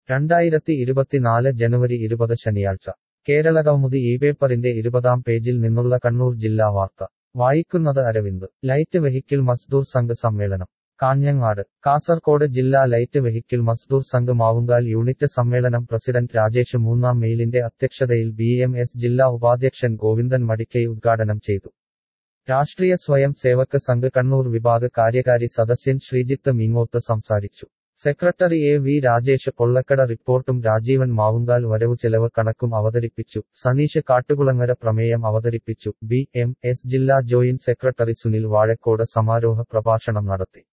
രണ്ടായിരത്തി ഇരുപത്തിനാല് ജനുവരി ഇരുപത് ശനിയാഴ്ച കേരളകൗമുദി ഈ പേപ്പറിന്റെ ഇരുപതാം പേജിൽ നിന്നുള്ള കണ്ണൂർ ജില്ലാ വാർത്ത വായിക്കുന്നത് അരവിന്ദ് ലൈറ്റ് വെഹിക്കിൾ മസ്ദൂർ സംഘ് സമ്മേളനം കാഞ്ഞങ്ങാട് കാസർകോട് ജില്ലാ light vehicle Mazdoor Sangh Mavungal unit സമ്മേളനം പ്രസിഡന്റ് രാജേഷ് മൂന്നാം മെയിലിന്റെ അധ്യക്ഷതയിൽ ബി എം എസ് ജില്ലാ ഉപാധ്യക്ഷൻ ഗോവിന്ദൻ മടിക്കൈ ഉദ്ഘാടനം ചെയ്തു രാഷ്ട്രീയ സ്വയം സേവക് സംഘ് കണ്ണൂർ വിഭാഗ് കാര്യകാരി സദസ്യൻ ശ്രീജിത്ത് മീങ്ങോത്ത് സംസാരിച്ചു secretary A V Rajesh Pollakada റിപ്പോർട്ടും രാജീവൻ മാവുങ്കാൽ വരവു ചെലവ് കണക്കും അവതരിപ്പിച്ചു സനീഷ് കാട്ടുകുളങ്ങര പ്രമേയം അവതരിപ്പിച്ചു ബി എം എസ് ജില്ലാ ജോയിന്റ് സെക്രട്ടറി സുനിൽ വാഴക്കോട് സമാരോഹ പ്രഭാഷണം നടത്തി